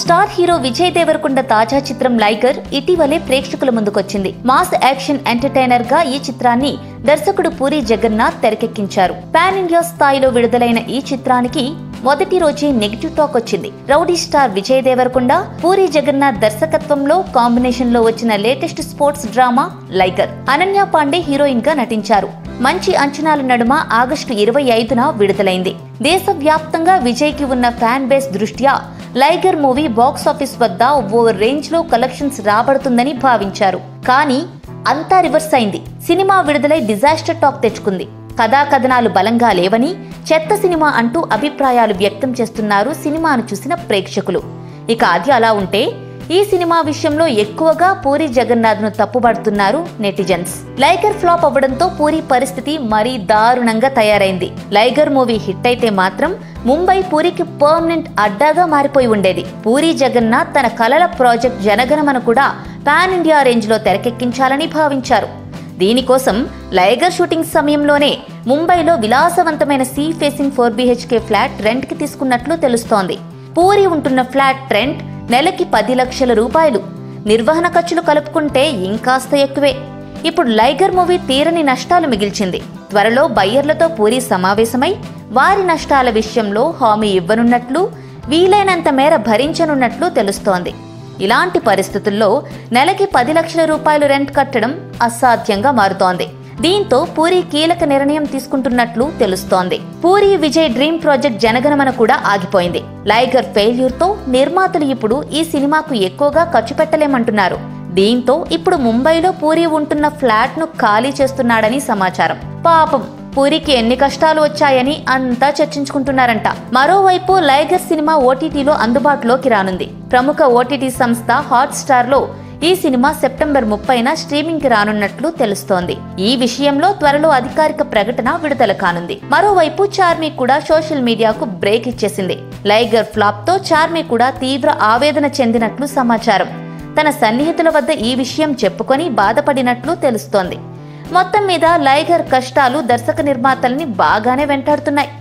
star hero Vijay Devarakonda తాజా చిత్రం లైగర్ ఇటీవలే ప్రేక్షకుల ముందుకొచ్చింది మాస్ యాక్షన్ ఎంటర్టైనర్ గా ఈ చిత్రాన్ని దర్శకుడు పూరి జగన్నాథ్ తెరకెక్కించారు పాన్ ఇండియా స్థాయిలో విడుదలైన ఈ చిత్రానికి మొదటి రోజే నెగిటివ్ టాక్ వచ్చింది రౌడీ స్టార్ విజయ్ దేవరకొండ పూరి జగన్నాథ్ దర్శకత్వంలో కాంబినేషన్ లో వచ్చిన latest sports drama Liger Ananya Panday heroine గా నటించారు మంచి అంచనాల నడుమ ఆగస్టు ఇరవై ఐదున విడుదలైంది దేశవ్యాప్తంగా విజయ్ కి ఉన్న ఫ్యాన్ బేస్ దృష్ట్యా లైగర్ మూవీ బాక్స్ ఆఫీస్ వద్ద ఓ రేంజ్ లో కలెక్షన్స్ రాబడుతుందని భావించారు కానీ అంతా రివర్స్ అయింది సినిమా విడుదలై డిజాస్టర్ టాక్ తెచ్చుకుంది కథా కథనాలు బలంగా లేవని చెత్త సినిమా అంటూ అభిప్రాయాలు వ్యక్తం చేస్తున్నారు సినిమాను చూసిన ప్రేక్షకులు ఇక అది అలా ఉంటే ఈ సినిమా విషయంలో ఎక్కువగా పూరి జగన్నాథ్ ను తప్పుపడుతున్నారు నెటిజన్స్ లైగర్ ఫ్లాప్ అవ్వడంతో పూరి పరిస్థితి మరీ దారుణంగా తయారైంది లైగర్ మూవీ హిట్ అయితే మాత్రం ముంబై పూరికి పర్మనెంట్ అడ్డాగా మారిపోయి ఉండేది పూరి జగన్నాథ్ తన కలల ప్రాజెక్ట్ జనగణమన కూడా పాన్ ఇండియా రేంజ్ లో తెరకెక్కించాలని భావించారు దీనికోసం లైగర్ షూటింగ్ సమయంలోనే ముంబైలో విలాసవంతమైన sea facing four BHK flat rent కి తీసుకున్నట్లు తెలుస్తోంది పూరి ఉంటున్న ఫ్లాట్ రెంట్ నెలకి పది లక్షల రూపాయలు నిర్వహణ ఖర్చులు కలుపుకుంటే ఇంకాస్త ఎక్కువే ఇప్పుడు లైగర్ మూవీ తీరని నష్టాలు మిగిల్చింది త్వరలో బయ్యర్లతో పూరి సమావేశమై వారి నష్టాల విషయంలో హామీ ఇవ్వనున్నట్లు వీలైనంత మేర భరించనున్నట్లు తెలుస్తోంది ఇలాంటి పరిస్థితుల్లో నెలకి పది లక్షల రూపాయలు రెంట్ కట్టడం అసాధ్యంగా మారుతోంది దీంతో పూరి కీలక నిర్ణయం తీసుకుంటున్నట్లు తెలుస్తోంది పూరి విజయ్ డ్రీమ్ ప్రాజెక్ట్ జనగణమన కూడా ఆగిపోయింది లైగర్ ఫెయిల్యూర్ తో నిర్మాతలు ఇప్పుడు ఈ సినిమాకు ఎక్కువగా ఖర్చు పెట్టలేమంటున్నారు దీంతో ఇప్పుడు ముంబైలో పూరి ఉంటున్న ఫ్లాట్ ను ఖాళీ చేస్తున్నాడని సమాచారం పాపం పూరికి ఎన్ని కష్టాలు వచ్చాయని అంతా చర్చించుకుంటున్నారంట మరోవైపు లైగర్ సినిమా ఓటీటీలో అందుబాటులోకి రానుంది ప్రముఖ ఓటీటీ సంస్థ హాట్ స్టార్ లో ఈ సినిమా సెప్టెంబర్ ముప్పైన స్ట్రీమింగ్ కి రానున్నట్లు తెలుస్తోంది ఈ విషయంలో త్వరలో అధికారిక ప్రకటన విడుదల కానుంది మరోవైపు చార్మి కూడా సోషల్ మీడియాకు బ్రేక్ ఇచ్చేసింది లైగర్ ఫ్లాప్ తో చార్మి కూడా తీవ్ర ఆవేదన చెందినట్లు సమాచారం తన సన్నిహితుల వద్ద ఈ విషయం చెప్పుకొని బాధపడినట్లు తెలుస్తోంది మొత్తం మీద లైగర్ కష్టాలు దర్శక నిర్మాతల్ని బాగానే వెంటాడుతున్నాయి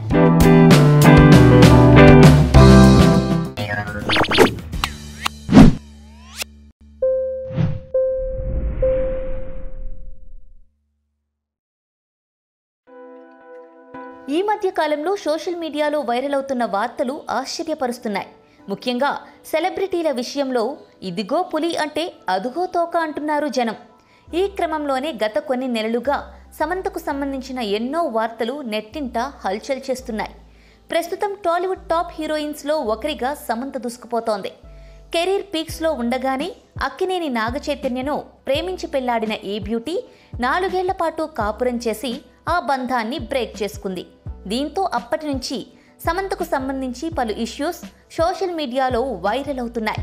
ఈ మధ్య కాలంలో సోషల్ మీడియాలో వైరల్ అవుతున్న వార్తలు ఆశ్చర్యపరుస్తున్నాయి ముఖ్యంగా సెలబ్రిటీల విషయంలో ఇదిగో పులి అంటే అదుగో తోక అంటున్నారు జనం ఈ క్రమంలోనే గత కొన్ని నెలలుగా సమంతకు సంబంధించిన ఎన్నో వార్తలు నెట్టింట హల్చల్ చేస్తున్నాయి ప్రస్తుతం టాలీవుడ్ టాప్ హీరోయిన్స్లో ఒకరిగా సమంత దూసుకుపోతోంది కెరీర్ పీక్స్లో ఉండగానే అక్కినేని నాగచైతన్యను ప్రేమించి పెళ్లాడిన ఈ బ్యూటీ నాలుగేళ్ల పాటు కాపురం చేసి ఆ బంధాన్ని బ్రేక్ చేసుకుంది దీంతో అప్పటి నుంచి సమంతకు సంబంధించి పలు ఇష్యూస్ సోషల్ మీడియాలో వైరల్ అవుతున్నాయి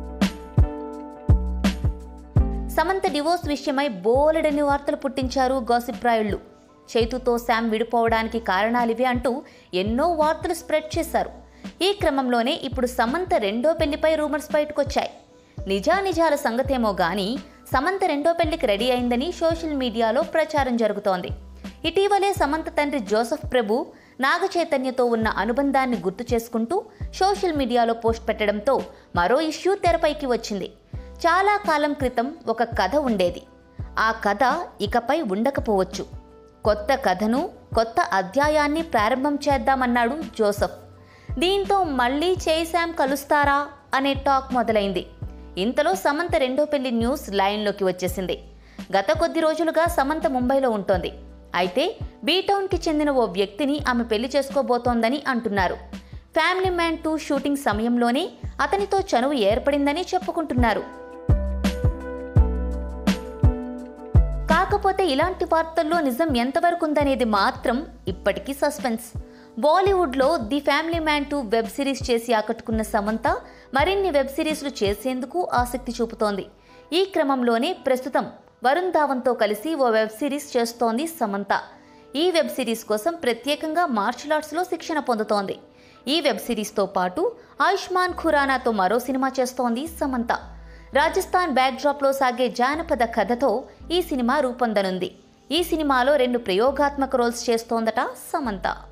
సమంత డివోర్స్ విషయమై బోలెడని వార్తలు పుట్టించారు గాసిప్ రాయుళ్లు చైతుతో శామ్ విడిపోవడానికి కారణాలివే అంటూ ఎన్నో వార్తలు స్ప్రెడ్ చేశారు ఈ క్రమంలోనే ఇప్పుడు సమంత రెండో పెళ్లిపై రూమర్స్ బయటకొచ్చాయి నిజానిజాల సంగతేమో గాని సమంత రెండో పెళ్లికి రెడీ అయిందని సోషల్ మీడియాలో ప్రచారం జరుగుతోంది ఇటీవలే సమంత తండ్రి జోసఫ్ ప్రభు నాగ చైతన్యతో ఉన్న అనుబంధాన్ని గుర్తు చేసుకుంటూ సోషల్ మీడియాలో పోస్ట్ పెట్టడంతో మరో ఇష్యూ తెరపైకి వచ్చింది చాలా కాలం క్రితం ఒక కథ ఉండేది ఆ కథ ఇకపై ఉండకపోవచ్చు కొత్త కథను కొత్త అధ్యాయాన్ని ప్రారంభం చేద్దామన్నాడు జోసఫ్ దీంతో మళ్ళీ చేశాం కలుస్తారా అనే టాక్ మొదలైంది ఇంతలో సమంత రెండో పెళ్లి న్యూస్ లైన్లోకి వచ్చేసింది గత కొద్ది రోజులుగా సమంత ముంబైలో ఉంటోంది అయితే బీటౌన్కి చెందిన ఓ వ్యక్తిని ఆమె పెళ్లి చేసుకోబోతోందని అంటున్నారు ఫ్యామిలీ మ్యాన్ టూ షూటింగ్ సమయంలోనే అతనితో చనువు ఏర్పడిందని చెప్పుకుంటున్నారు కాకపోతే ఇలాంటి వార్తల్లో నిజం ఎంతవరకు ఉందనేది మాత్రం ఇప్పటికీ సస్పెన్స్ బాలీవుడ్లో the family man two web series చేసి ఆకట్టుకున్న సమంత మరిన్ని వెబ్ సిరీస్లు చేసేందుకు ఆసక్తి చూపుతోంది ఈ క్రమంలోనే ప్రస్తుతం వరుణ్ ధావన్తో కలిసి ఓ వెబ్ సిరీస్ చేస్తోంది సమంత ఈ వెబ్ సిరీస్ కోసం ప్రత్యేకంగా మార్షల్ ఆర్ట్స్లో శిక్షణ పొందుతోంది ఈ వెబ్ సిరీస్తో పాటు ఆయుష్మాన్ ఖురానాతో మరో సినిమా చేస్తోంది సమంత రాజస్థాన్ బ్యాక్డ్రాప్లో సాగే జానపద కథతో ఈ సినిమా రూపొందనుంది ఈ సినిమాలో రెండు ప్రయోగాత్మక రోల్స్ చేస్తోందట సమంత